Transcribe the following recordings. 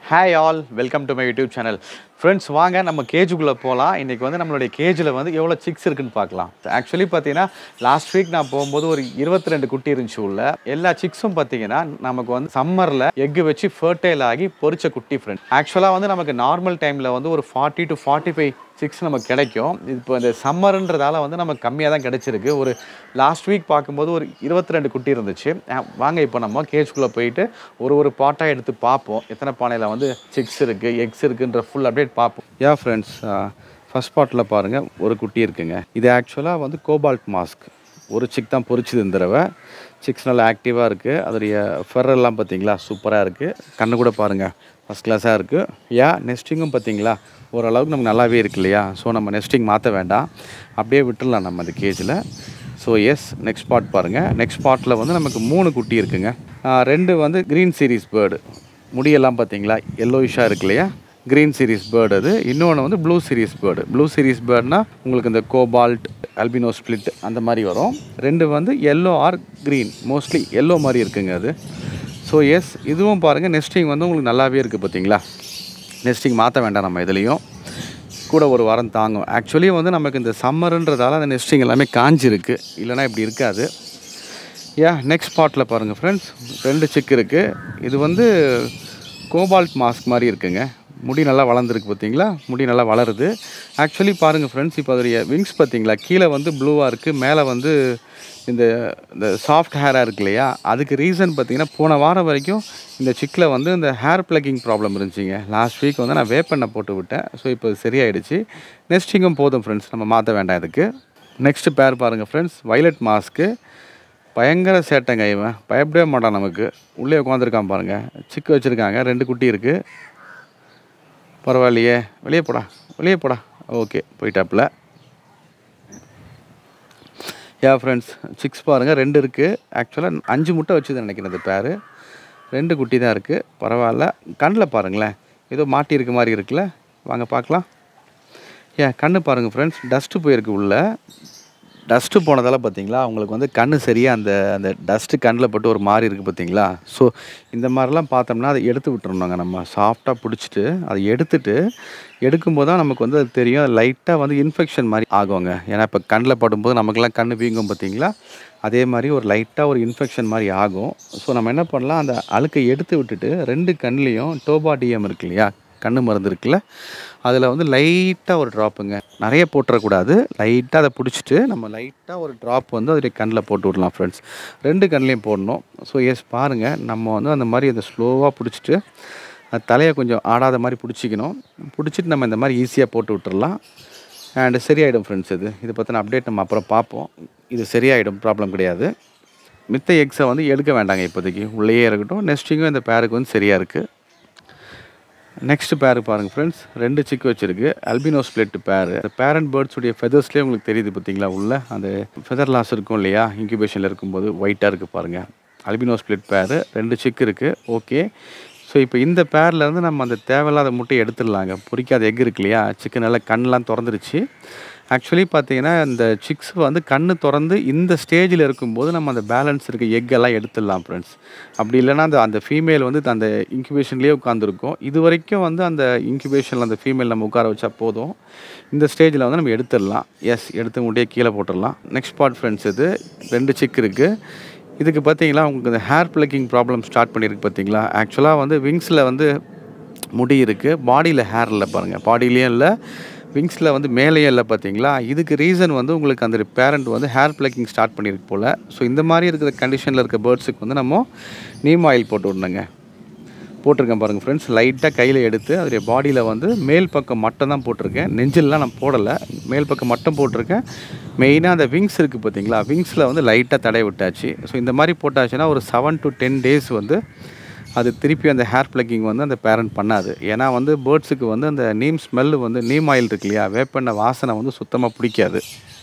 Hi all welcome to my YouTube channel friends வாங்க நம்ம கேஜுக்குள்ளே போகலாம் இன்றைக்கி வந்து நம்மளுடைய கேஜில் வந்து எவ்வளோ சிக்ஸ் இருக்குன்னு பார்க்கலாம் ஆக்சுவலி பார்த்தீங்கன்னா லாஸ்ட் வீக் நான் போகும்போது ஒரு இருபத்தி ரெண்டு குட்டி இருந்துச்சு உள்ள எல்லா சிக்ஸும் பார்த்தீங்கன்னா நமக்கு வந்து சம்மரில் எக்கு வச்சு ஃபர்டைல் ஆகி பொரிச்ச குட்டி ஃப்ரெண்ட் ஆக்சுவலாக வந்து நமக்கு நார்மல் டைமில் வந்து ஒரு forty to forty five six நமக்கு கிடைக்கும் இப்போ இந்த சம்மருன்றதால வந்து நமக்கு கம்மியாக தான் கிடைச்சிருக்கு ஒரு லாஸ்ட் வீக் பார்க்கும்போது ஒரு இருபத்தி ரெண்டு குட்டி இருந்துச்சு அஹ் வாங்க இப்போ நம்ம கேஜ்குள்ளே போயிட்டு ஒரு ஒரு பாட்டாக எடுத்து பார்ப்போம் எத்தனை பானையில் வந்து சிக்ஸ் இருக்குது எக்ஸ் இருக்குன்ற ஃபுல் அப்டேட் பார்ப்போம் யா ஃப்ரெண்ட்ஸ் ஃபஸ்ட் பாட்டில் பாருங்கள் ஒரு குட்டி இருக்குங்க இது ஆக்சுவலாக வந்து கோபால்ட் மாஸ்க் ஒரு சிக் தான் பொரிச்சுது இந்த தடவை சிக்ஸ் நல்லா ஆக்டிவாக இருக்குது அதோடைய ஃபெரெல்லாம் பார்த்தீங்களா சூப்பராக இருக்குது கண்ணு கூட பாருங்கள் ஃபஸ்ட் கிளாஸாக இருக்குது யா நெஸ்டிங்கும் பார்த்தீங்களா ஓரளவுக்கு நமக்கு நல்லாவே இருக்கு இல்லையா ஸோ நம்ம நெஸ்டிங் மாற்ற வேண்டாம் அப்படியே விட்டுடலாம் நம்ம அந்த கேஜில் ஸோ எஸ் நெக்ஸ்ட் பார்ட் பாருங்கள் நெக்ஸ்ட் பார்ட்டில் வந்து நமக்கு மூணு குட்டி இருக்குங்க ஆ, ரெண்டு வந்து க்ரீன் சீரிஸ் பேர்டு முடியெல்லாம் பார்த்தீங்களா எல்லோயிஷாக இருக்கு இல்லையா க்ரீன் சீரிஸ் பேர்டு அது இன்னொன்று வந்து blue series bird blue series பேர்ட்னா உங்களுக்கு இந்த கோபால்ட் அல்பினோ ஸ்பிளிட் அந்த மாதிரி வரும் ரெண்டு வந்து yellow or green mostly yellow மாதிரி இருக்குங்க அது ஸோ எஸ் இதுவும் பாருங்கள் நெஸ்டிங் வந்து உங்களுக்கு நல்லாவே இருக்குது பார்த்தீங்களா நெஸ்டிங் மாற்ற வேண்டாம் நம்ம இதுலேயும் கூட ஒரு வாரம் தாங்கும் ஆக்சுவலி வந்து நமக்கு இந்த சம்மருன்றதால அந்த நெஸ்டிங் எல்லாமே காஞ்சிருக்கு இல்லைன்னா இப்படி இருக்காது யா நெக்ஸ்ட் ஸ்பாட்டில் பாருங்கள் ஃப்ரெண்ட்ஸ் ரெண்டு சிக் இருக்குது இது வந்து கோபால்ட் மாஸ்க் மாதிரி இருக்குங்க முடி நல்லா வளர்ந்துருக்கு பார்த்தீங்களா முடி நல்லா வளருது ஆக்சுவலி பாருங்கள் ஃப்ரெண்ட்ஸ் இப்போ அதோடைய விங்ஸ் பார்த்தீங்களா கீழே வந்து ப்ளூவாக இருக்குது மேலே வந்து இந்த இந்த சாஃப்ட் ஹேராக இருக்கு இல்லையா அதுக்கு ரீசன் பார்த்தீங்கன்னா போன வாரம் வரைக்கும் இந்த சிக்கில் வந்து இந்த ஹேர் பிளக்கிங் ப்ராப்ளம் இருந்துச்சுங்க லாஸ்ட் வீக் வந்து நான் வேப்பெண்ணை போட்டு விட்டேன் ஸோ இப்போ இது சரியாயிடுச்சு நெக்ஸ்டிங்கும் போதும் ஃப்ரெண்ட்ஸ் நம்ம மாற்ற வேண்டாம் இதுக்கு நெக்ஸ்ட் பேர் பாருங்கள் ஃப்ரெண்ட்ஸ் வைலட் மாஸ்க்கு பயங்கர சேட்டைங்க இவன் பயப்படவே மாட்டான் நமக்கு உள்ளே உட்காந்துருக்கான் பாருங்கள் சிக்கு வச்சுருக்காங்க ரெண்டு குட்டி இருக்குது பரவாயில்லையே வெளியே போடா வெளியே போடா ஓகே போயிட்டாப்புல யா ஃப்ரெண்ட்ஸ் சிக்ஸ் பாருங்கள் ரெண்டு இருக்குது ஆக்சுவலாக அஞ்சு முட்டை வச்சுது நினைக்கிறேன் இந்த பேர் ரெண்டு குட்டி தான் இருக்குது பரவாயில்ல கண்ணில் பாருங்களேன் ஏதோ மாட்டி இருக்க மாதிரி இருக்குல்ல வாங்க பார்க்கலாம் ஏன் கண்ணு பாருங்கள் ஃப்ரெண்ட்ஸ் டஸ்ட்டு போயிருக்கு உள்ள டஸ்ட்டு போனதால் பார்த்தீங்களா அவங்களுக்கு வந்து கண்ணு சரியாக அந்த அந்த டஸ்ட்டு கண்ணில் பட்டு ஒரு மாதிரி இருக்குது பார்த்தீங்களா ஸோ இந்த மாதிரிலாம் பார்த்தோம்னா அதை எடுத்து விட்டுறணுங்க நம்ம சாஃப்டாக பிடிச்சிட்டு அதை எடுத்துட்டு எடுக்கும்போது தான் நமக்கு வந்து அது தெரியும் லைட்டாக வந்து இன்ஃபெக்ஷன் மாதிரி ஆகுங்க ஏன்னா இப்போ கண்ணில் படும்போது நமக்கெல்லாம் கண்ணு வீங்கும் பார்த்தீங்களா அதே மாதிரி ஒரு லைட்டாக ஒரு இன்ஃபெக்ஷன் மாதிரி ஆகும் ஸோ நம்ம என்ன பண்ணலாம் அந்த அழுக்கை எடுத்து விட்டுட்டு ரெண்டு கண்லேயும் டோபாடியம் இருக்கு இல்லையா கண்ணு மருந்து இருக்குல்ல அதில் வந்து லைட்டாக ஒரு ட்ராப்புங்க நிறைய போட்டுறக்கூடாது லைட்டாக அதை பிடிச்சிட்டு நம்ம லைட்டாக ஒரு ட்ராப் வந்து அதில் கண்ணில் போட்டு விடலாம் ஃப்ரெண்ட்ஸ் ரெண்டு கண்ணிலையும் போடணும் ஸோ எஸ் பாருங்கள் நம்ம வந்து அந்த மாதிரி அதை ஸ்லோவாக பிடிச்சிட்டு அது தலையை கொஞ்சம் ஆடாத மாதிரி பிடிச்சிக்கணும் பிடிச்சிட்டு நம்ம இந்த மாதிரி ஈஸியாக போட்டு விட்டுறலாம் அண்டு சரியாயிடும் ஃப்ரெண்ட்ஸ் இது இதை பற்றின அப்டேட் நம்ம அப்புறம் பார்ப்போம் இது சரியாயிடும் ப்ராப்ளம் கிடையாது மித்த எக்ஸை வந்து எடுக்க வேண்டாங்க இப்போதைக்கு உள்ளேயே இருக்கட்டும் நெக்ஸ்டிங்கும் இந்த பேருக்கு வந்து சரியாக இருக்குது நெக்ஸ்ட் பேர் பாருங்கள் ஃப்ரெண்ட்ஸ் ரெண்டு சிக்கு வச்சிருக்கு அல்பினோ ஸ்பிளிட் பேர் இந்த பேரண்ட் பேர்ட்ஸுடைய ஃபெதர்ஸ்லேயே உங்களுக்கு தெரியுது பார்த்தீங்களா உள்ள அந்த ஃபெதர் லாஸ் இருக்கும் இல்லையா இன்குபேஷனில் இருக்கும்போது ஒயிட்டாக இருக்குது பாருங்கள் அல்பினோ ஸ்பிளிட் பேர் ரெண்டு சிக்கு இருக்குது ஓகே ஸோ இப்போ இந்த பேர்லேருந்து நம்ம அந்த தேவையில்லாத முட்டையை எடுத்துடலாங்க பொரிக்காத எக் இருக்கு இல்லையா சிக்கன் நல்லா கண்ணெலாம் திறந்துருச்சு ஆக்சுவலி பார்த்தீங்கன்னா இந்த சிக்ஸ் வந்து கண்ணு திறந்து இந்த ஸ்டேஜில் இருக்கும்போது நம்ம அந்த பேலன்ஸ் இருக்க எக் எல்லாம் எடுத்துடலாம் ஃப்ரெண்ட்ஸ் அப்படி இல்லைன்னா அந்த அந்த ஃபீமேல் வந்து அந்த இன்குபேஷன்லேயே உட்காந்துருக்கும் இது வரைக்கும் வந்து அந்த இன்குபேஷனில் அந்த ஃபீமேல் நம்ம உட்கார வச்சா போதும் இந்த ஸ்டேஜில் வந்து நம்ம எடுத்துடலாம் எஸ் எடுத்து முட்டையை கீழே போட்டுடலாம் நெக்ஸ்ட் பார்ட் ஃப்ரெண்ட்ஸ் இது ரெண்டு சிக் இருக்குது இதுக்கு பார்த்தீங்களா உங்களுக்கு இந்த ஹேர் பிளக்கிங் ப்ராப்ளம் ஸ்டார்ட் பண்ணியிருக்கு பார்த்தீங்களா ஆக்சுவலாக வந்து விங்ஸில் வந்து முடி இருக்குது பாடியில் ஹேர் இல்லை பாருங்கள் பாடியிலையும் இல்லை விங்ஸில் வந்து மேலேயும் இல்லை பார்த்தீங்களா இதுக்கு ரீசன் வந்து உங்களுக்கு அந்த பேரண்ட் வந்து ஹேர் பிளக்கிங் ஸ்டார்ட் பண்ணியிருக்கு போல் ஸோ இந்த மாதிரி இருக்கிற கண்டிஷனில் இருக்க பேர்ட்ஸுக்கு வந்து நம்ம நீம் ஆயில் போட்டு விடணுங்க போட்டிருக்கேன் பாருங்கள் ஃப்ரெண்ட்ஸ் லைட்டாக கையில் எடுத்து அதோடைய பாடியில் வந்து மேல் பக்கம் மட்டும் தான் போட்டிருக்கேன் நெஞ்சிலலாம் நான் போடலை மேல் பக்கம் மட்டும் போட்டிருக்கேன் மெயினாக அந்த விங்ஸ் இருக்குது பார்த்தீங்களா விங்ஸில் வந்து லைட்டாக தடை விட்டாச்சு ஸோ இந்த மாதிரி போட்டாச்சுன்னா ஒரு செவன் டு டென் டேஸ் வந்து அது திருப்பி அந்த ஹேர் பிளக்கிங் வந்து அந்த பேரண்ட் பண்ணாது ஏன்னா வந்து பேர்ட்ஸுக்கு வந்து அந்த நீம் ஸ்மெல்லு வந்து நீம் ஆயில் இருக்கு இல்லையா வேப்பெண்ணெய் வாசனை வந்து சுத்தமாக பிடிக்காது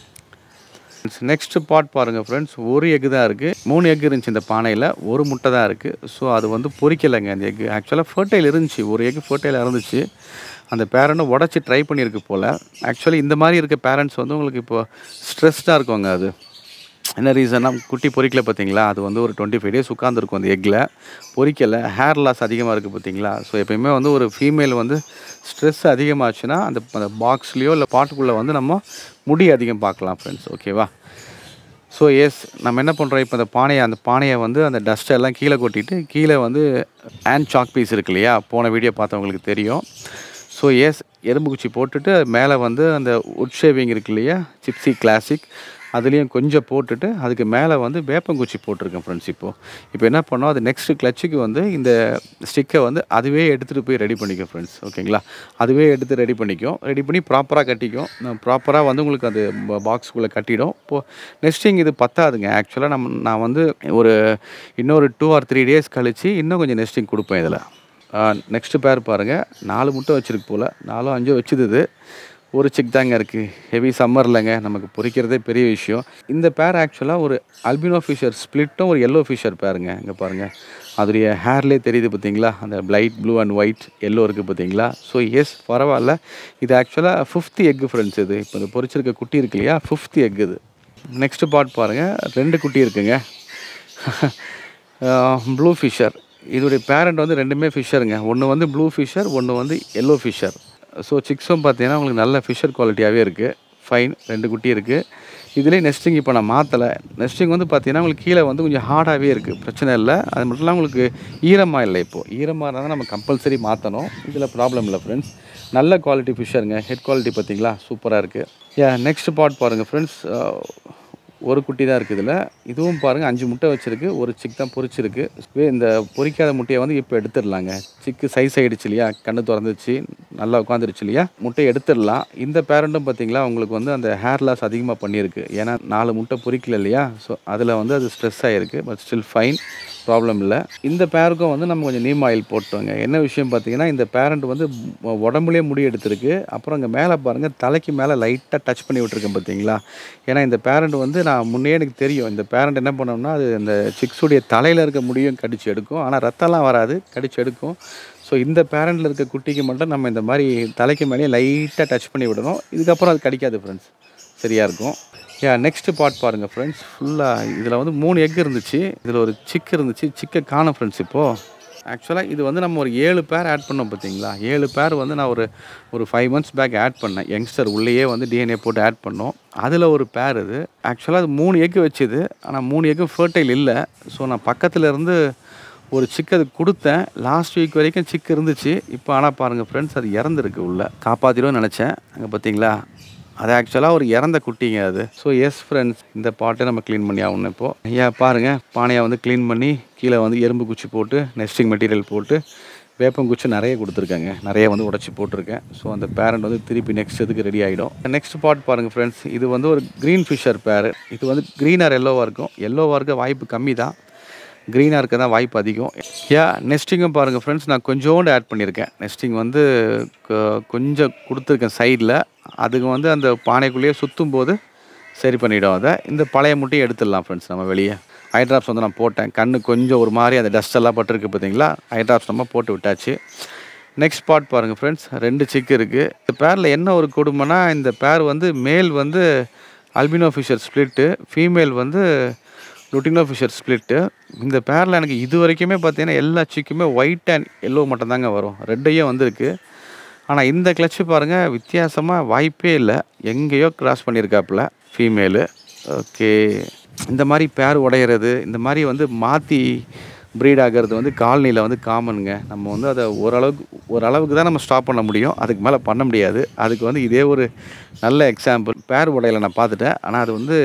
நெக்ஸ்ட் பார்ட் பாருங்கள் ஃப்ரெண்ட்ஸ் ஒரு எக்கு தான் இருக்குது மூணு எக் இருந்துச்சு இந்த பானையில் ஒரு முட்டை தான் இருக்குது ஸோ அது வந்து பொரிக்கலைங்க அந்த எக்கு ஆக்சுவலாக ஃபர்டைல் இருந்துச்சு ஒரு எக்கு ஃபர்டைல் இருந்துச்சு அந்த பேரண்ட்டும் உடச்சி ட்ரை பண்ணியிருக்கு போல் ஆக்சுவலி இந்த மாதிரி இருக்க பேரண்ட்ஸ் வந்து உங்களுக்கு இப்போ ஸ்ட்ரெஸ்டாக இருக்குங்க அது என்ன ரீசன்னா குட்டி பொரிக்கல பார்த்தீங்களா அது வந்து ஒரு டுவெண்ட்டி ஃபைவ் டேஸ் உட்காந்துருக்கும் அந்த எக்கில் பொரிக்கலை ஹேர் லாஸ் அதிகமாக இருக்குது பார்த்தீங்களா ஸோ எப்பயுமே வந்து ஒரு ஃபீமேல் வந்து ஸ்ட்ரெஸ் அதிகமாச்சுன்னா அந்த அந்த பாக்ஸ்லேயோ இல்லை பாட்டுக்குள்ளே வந்து நம்ம முடி அதிகம் பார்க்கலாம் ஃப்ரெண்ட்ஸ் ஓகேவா ஸோ எஸ் நம்ம என்ன பண்ணுறோம் இப்போ அந்த பானையை அந்த பானையை வந்து அந்த டஸ்ட்டை எல்லாம் கீழே கொட்டிட்டு கீழே வந்து ஹேண்ட் சாக் பீஸ் இருக்கு இல்லையா போன வீடியோ பார்த்தவங்களுக்கு தெரியும் ஸோ எஸ் எறும்பு குச்சி போட்டுட்டு மேலே வந்து அந்த உட் ஷேவிங் இருக்கு இல்லையா சிப்ஸி கிளாசிக் அதுலேயும் கொஞ்சம் போட்டுட்டு அதுக்கு மேலே வந்து வேப்பங்குச்சி போட்டிருக்கேன் ஃப்ரெண்ட்ஸ் இப்போது இப்போ என்ன பண்ணோம் அது நெக்ஸ்ட்டு கிளச்சுக்கு வந்து இந்த ஸ்டிக்கை வந்து அதுவே எடுத்துகிட்டு போய் ரெடி பண்ணிக்கும் ஃப்ரெண்ட்ஸ் ஓகேங்களா அதுவே எடுத்து ரெடி பண்ணிக்கும் ரெடி பண்ணி ப்ராப்பராக கட்டிக்கும் ப்ராப்பராக வந்து உங்களுக்கு அது பாக்ஸுக்குள்ளே கட்டிடும் இப்போது நெக்ஸ்டிங் இது பத்தாதுங்க ஆக்சுவலாக நம்ம நான் வந்து ஒரு இன்னொரு டூ ஆர் த்ரீ டேஸ் கழித்து இன்னும் கொஞ்சம் நெஸ்டிங் கொடுப்பேன் இதில் நெக்ஸ்ட்டு பேர் பாருங்கள் நாலு முட்டை வச்சுருக்கு போல் நாலோ அஞ்சோ வச்சுது இது. ஒரு சிக் தாங்க இருக்குது ஹெவி சம்மர்லங்க நமக்கு பொரிக்கிறதே பெரிய விஷயம் இந்த பேர் ஆக்சுவலாக ஒரு அல்பினோ ஃபிஷர் ஸ்ப்ளிட்டும் ஒரு எல்லோ ஃபிஷர் பேருங்க இங்கே பாருங்கள் அதோடைய ஹேர்லேயே தெரியுது பார்த்தீங்களா அந்த light blue and white yellow இருக்குது பார்த்தீங்களா ஸோ எஸ் பரவாயில்ல இது ஆக்சுவலாக ஃபிஃப்த் எக்கு ஃப்ரெண்ட்ஸ் இது இப்போ இந்த பொரிச்சிருக்க குட்டி இருக்கு இல்லையா ஃபிஃப்த் எக் இது நெக்ஸ்ட் பார்ட் பாருங்கள் ரெண்டு குட்டி இருக்குங்க ப்ளூ ஃபிஷர் இதோடைய பேரண்ட் வந்து ரெண்டுமே ஃபிஷருங்க ஒன்று வந்து ப்ளூ ஃபிஷர் ஒன்று வந்து எல்லோ ஃபிஷர் ஸோ சிக்ஸும் பார்த்தீங்கன்னா உங்களுக்கு நல்ல ஃபிஷர் குவாலிட்டியாகவே இருக்குது ஃபைன் ரெண்டு குட்டி இருக்குது இதுலேயே நெஸ்டிங் இப்போ நான் மாற்றலை நெஸ்டிங் வந்து பார்த்தீங்கன்னா உங்களுக்கு கீழே வந்து கொஞ்சம் ஹார்டாகவே இருக்குது பிரச்சனை இல்லை அது மட்டும் இல்லாமல் உங்களுக்கு ஈரமாக இல்லை இப்போது ஈரமாக இருந்தால் தான் நம்ம கம்பல்சரி மாற்றணும் இதில் ப்ராப்ளம் இல்லை ஃப்ரெண்ட்ஸ் நல்ல குவாலிட்டி ஃபிஷ்ஷருங்க ஹெட் குவாலிட்டி பார்த்தீங்களா சூப்பராக இருக்குது யா நெக்ஸ்ட் பார்ட் பாருங்கள் ஃப்ரெண்ட்ஸ் ஒரு குட்டி தான் இருக்குது இதில் இதுவும் பாருங்கள் அஞ்சு முட்டை வச்சுருக்கு ஒரு சிக் தான் பொரிச்சிருக்கு வே- இந்த பொரிக்காத முட்டையை வந்து இப்போ எடுத்துடலாங்க சிக்கு சைஸ் ஆகிடுச்சு இல்லையா கண்ணு திறந்துச்சு நல்லா உட்காந்துருச்சு இல்லையா முட்டையை எடுத்துடலாம் இந்த பேரண்ட்டும் பார்த்தீங்களா உங்களுக்கு வந்து அந்த ஹேர் லாஸ் அதிகமாக பண்ணியிருக்கு ஏன்னா நாலு முட்டை பொரிக்கல இல்லையா ஸோ அதில் வந்து அது ஸ்ட்ரெஸ் ஆகிருக்கு பட் ஸ்டில் ஃபைன் ப்ராப்ளம் இல்லை இந்த பேருக்கும் வந்து நம்ம கொஞ்சம் நீம் ஆயில் போட்டோங்க என்ன விஷயம் பார்த்தீங்கன்னா இந்த பேரண்ட் வந்து உ- உடம்புலயே முடி எடுத்திருக்கு அப்புறம் இங்கே மேலே பாருங்கள் தலைக்கு மேலே லைட்டாக டச் பண்ணி விட்டுருக்கேன் பார்த்தீங்களா ஏன்னா இந்த பேரண்ட் வந்து நான் முன்னே எனக்கு தெரியும் இந்த பேரண்ட் என்ன பண்ணோம்னா அது இந்த சிக்ஸுடைய தலையில் இருக்க முடியும் கடிச்சு எடுக்கும் ஆனால் ரத்தம்லாம் வராது கடிச்சு எடுக்கும் ஸோ இந்த பேரண்டில் இருக்க குட்டிக்கு மட்டும் நம்ம இந்த மாதிரி தலைக்கு மேலேயே லைட்டாக டச் பண்ணி விடணும் இதுக்கப்புறம் அது கடிக்காது ஃப்ரெண்ட்ஸ் சரியாக இருக்கும் யா நெக்ஸ்ட் பார்ட் பாருங்கள் ஃப்ரெண்ட்ஸ் ஃபுல்லாக இதில் வந்து மூணு எக் இருந்துச்சு இதில் ஒரு சிக் இருந்துச்சு சிக்கை காணும் ஃப்ரெண்ட்ஸ் இப்போது ஆக்சுவலாக இது வந்து நம்ம ஒரு ஏழு பேர் ஆட் பண்ணோம் பார்த்தீங்களா ஏழு பேர் வந்து நான் ஒரு ஒரு ஃபைவ் மந்த்ஸ் பேக் ஆட் பண்ணேன் யங்ஸ்டர் உள்ளேயே வந்து டிஎன்ஏ போட்டு ஆட் பண்ணோம் அதில் ஒரு பேர் இது ஆக்சுவலாக அது மூணு எக்கு வச்சுது ஆனால் மூணு எக்கும் ஃபர்டைல் இல்லை ஸோ நான் பக்கத்தில் இருந்து ஒரு சிக்கு அது கொடுத்தேன் லாஸ்ட் வீக் வரைக்கும் சிக்கு இருந்துச்சு இப்போ ஆனால் பாருங்கள் ஃப்ரெண்ட்ஸ் அது இறந்துருக்கு உள்ள காப்பாற்றிடும்னு நினச்சேன் அங்கே பார்த்தீங்களா அது ஆக்சுவலாக ஒரு இறந்த குட்டிங்க அது ஸோ எஸ் ஃப்ரெண்ட்ஸ் இந்த பாட்டை நம்ம க்ளீன் பண்ணி ஆகணும் இப்போது ஐயா பாருங்கள் பானையை வந்து க்ளீன் பண்ணி கீழே வந்து எறும்பு குச்சி போட்டு நெஸ்டிங் மெட்டீரியல் போட்டு வேப்பங்குச்சி நிறைய கொடுத்துருக்காங்க நிறைய வந்து உடச்சி போட்டிருக்கேன் ஸோ அந்த பேரண்ட் வந்து திருப்பி நெக்ஸ்ட் இதுக்கு ரெடி ஆகிடும் நெக்ஸ்ட் பார்ட் பாருங்கள் ஃப்ரெண்ட்ஸ் இது வந்து ஒரு க்ரீன் ஃபிஷர் பேர் இது வந்து க்ரீனார் எல்லோவாக இருக்கும் எல்லோவாக இருக்க வாய்ப்பு கம்மி தான் க்ரீனாக இருக்க தான் வாய்ப்பு அதிகம் யா நெஸ்டிங்கும் பாருங்கள் ஃப்ரெண்ட்ஸ் நான் கொஞ்சோண்டு ஆட் பண்ணியிருக்கேன் நெஸ்டிங் வந்து கொ- கொஞ்சம் கொடுத்துருக்கேன் சைடில் அதுக்கு வந்து அந்த பானைக்குள்ளேயே சுற்றும் போது சரி பண்ணிவிடும் அதை இந்த பழைய முட்டையை எடுத்துடலாம் ஃப்ரெண்ட்ஸ் நம்ம வெளியே ஐ ட்ராப்ஸ் வந்து நான் போட்டேன் கண்ணு கொஞ்சம் ஒரு மாதிரி அந்த டஸ்ட் எல்லாம் பட்டிருக்கு பார்த்தீங்களா ஐ ட்ராப்ஸ் நம்ம போட்டு விட்டாச்சு நெக்ஸ்ட் பார்ட் பாருங்கள் ஃப்ரெண்ட்ஸ் ரெண்டு சிக்கு இருக்குது இந்த பேரில் என்ன ஒரு கொடுமைனா இந்த பேர் வந்து மேல் வந்து அல்பினோ ஃபிஷர் ஸ்ப்ளிட்டு ஃபீமேல் வந்து லுட்டினோ ஃபிஷர் ஸ்ப்ளிட்டு இந்த பேரில் எனக்கு இது வரைக்குமே பார்த்தீங்கன்னா எல்லா சிக்குமே ஒயிட் அண்ட் எல்லோ மட்டும்தாங்க வரும் ரெட்டையும் வந்திருக்கு ஆனால் இந்த கிளச்சு பாருங்கள் வித்தியாசமாக வாய்ப்பே இல்லை எங்கேயோ கிராஸ் பண்ணியிருக்காப்புல ஃபீமேலு ஓகே இந்த மாதிரி பேர் உடையிறது இந்த மாதிரி வந்து மாற்றி ப்ரீட் ஆகிறது வந்து காலனியில் வந்து காமனுங்க நம்ம வந்து அதை ஓரளவுக்கு ஓரளவுக்கு தான் நம்ம ஸ்டாப் பண்ண முடியும் அதுக்கு மேலே பண்ண முடியாது அதுக்கு வந்து இதே ஒரு நல்ல எக்ஸாம்பிள் பேர் உடையில நான் பார்த்துட்டேன் ஆனால் அது வந்து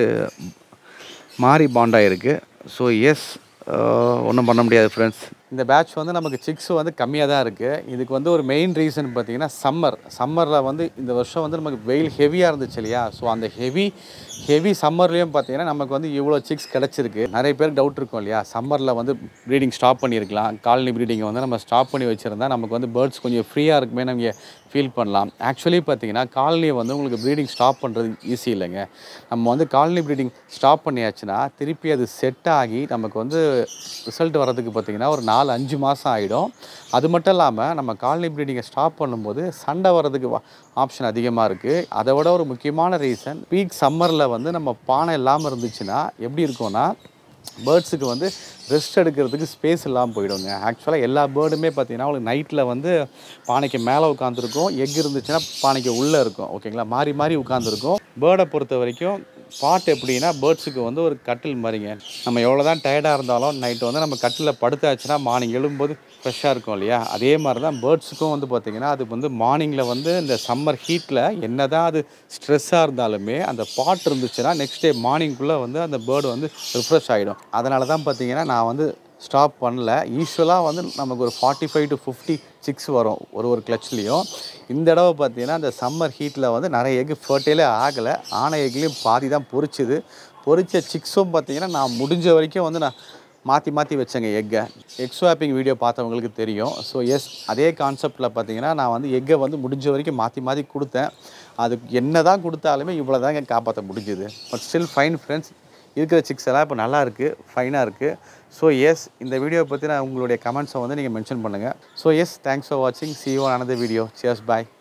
மாறி பாண்ட் ஆகிருக்கு ஸோ எஸ் ஒன்றும் பண்ண முடியாது ஃப்ரெண்ட்ஸ் இந்த பேட்ச் வந்து நமக்கு சிக்ஸ் வந்து கம்மியாக தான் இருக்குது இதுக்கு வந்து ஒரு மெயின் ரீசன் பார்த்தீங்கன்னா சம்மர் சம்மரில் வந்து இந்த வருஷம் வந்து நமக்கு வெயில் ஹெவியாக இருந்துச்சு இல்லையா ஸோ அந்த ஹெவி ஹெவி சம்மர்லேயும் பார்த்தீங்கன்னா நமக்கு வந்து இவ்வளோ சிக்ஸ் கிடச்சிருக்கு நிறைய பேருக்கு டவுட் இருக்கும் இல்லையா சம்மரில் வந்து ப்ரீடிங் ஸ்டாப் பண்ணியிருக்கலாம் காலனி ப்ரீடிங்கை வந்து நம்ம ஸ்டாப் பண்ணி வச்சுருந்தா நமக்கு வந்து பேர்ட்ஸ் கொஞ்சம் ஃப்ரீயாக இருக்குமே நம்ம ஃபீல் பண்ணலாம் ஆக்சுவலி பார்த்தீங்கன்னா காலனியை வந்து உங்களுக்கு ப்ரீடிங் ஸ்டாப் பண்ணுறது ஈஸி இல்லைங்க நம்ம வந்து காலனி ப்ரீடிங் ஸ்டாப் பண்ணியாச்சுன்னா திருப்பி அது செட் ஆகி நமக்கு வந்து ரிசல்ட் வர்றதுக்கு பார்த்தீங்கன்னா ஒரு நாலு அஞ்சு மாதம் ஆகிடும் அது மட்டும் இல்லாமல் நம்ம காலனி ப்ரீடிங்கை ஸ்டாப் பண்ணும்போது சண்டை வர்றதுக்கு ஆப்ஷன் அதிகமாக இருக்குது அதை விட ஒரு முக்கியமான ரீசன் பீக் சம்மரில் வந்து நம்ம பானை இல்லாமல் இருந்துச்சுன்னா எப்படி இருக்கும்னா பேர்ட்ஸுக்கு வந்து ரெஸ்ட் எடுக்கிறதுக்கு ஸ்பேஸ் இல்லாமல் போயிடுங்க ஆக்சுவலாக எல்லா பேர்டுமே பார்த்தீங்கன்னா உங்களுக்கு நைட்டில் வந்து பானைக்கு மேலே உட்காந்துருக்கும் எக் இருந்துச்சுன்னா பானைக்கு உள்ளே இருக்கும் ஓகேங்களா மாறி மாறி உட்காந்துருக்கும் பேர்டை பொறுத்த வரைக்கும் பாட் எப்படின்னா பேர்ட்ஸுக்கு வந்து ஒரு கட்டில் மாதிரிங்க நம்ம எவ்வளோ தான் டயர்டாக இருந்தாலும் நைட்டு வந்து நம்ம கட்டில் படுத்தாச்சுன்னா மார்னிங் எழும்போது ஃப்ரெஷ்ஷாக இருக்கும் இல்லையா அதே மாதிரி தான் பேர்ட்ஸுக்கும் வந்து பார்த்திங்கன்னா அது வந்து மார்னிங்கில் வந்து இந்த சம்மர் ஹீட்டில் என்ன தான் அது ஸ்ட்ரெஸ்ஸாக இருந்தாலுமே அந்த பாட் இருந்துச்சுன்னா நெக்ஸ்ட் டே மார்னிங்குள்ளே வந்து அந்த பேர்டு வந்து ரிஃப்ரெஷ் ஆகிடும் அதனால தான் பார்த்தீங்கன்னா நான் வந்து ஸ்டாப் பண்ணல யூஸ்வலாக வந்து நமக்கு ஒரு forty five to fifty chicks வரும் ஒரு ஒரு கிளச்லேயும் இந்த தடவை பார்த்தீங்கன்னா இந்த சம்மர் ஹீட்டில் வந்து நிறைய எக் ஃபர்டைலே ஆகலை ஆன எக்லேயும் பாதி தான் பொரிச்சுது பொரிச்ச சிக்ஸும் பார்த்தீங்கன்னா நான் முடிஞ்ச வரைக்கும் வந்து நான் மாற்றி மாற்றி வச்சேங்க எக்கை எக் ஸ்வாப்பிங் வீடியோ பார்த்தவங்களுக்கு தெரியும் ஸோ எஸ் அதே கான்செப்டில் பார்த்தீங்கன்னா நான் வந்து எக்கை வந்து முடிஞ்ச வரைக்கும் மாற்றி மாற்றி கொடுத்தேன் அதுக்கு என்ன தான் கொடுத்தாலுமே இவ்வளோ தாங்க காப்பாற்ற முடிஞ்சுது பட் ஸ்டில் ஃபைன் ஃப்ரெண்ட்ஸ் இருக்கிற சிக்ஸ் எல்லாம் இப்போ நல்லா இருக்குது ஃபைனாக இருக்குது ஸோ எஸ் இந்த வீடியோவை பற்றி நான் உங்களுடைய கமெண்ட்ஸை வந்து நீங்கள் மென்ஷன் பண்ணுங்கள் ஸோ எஸ் தேங்க்ஸ் ஃபார் வாட்சிங் see one another video cheers bye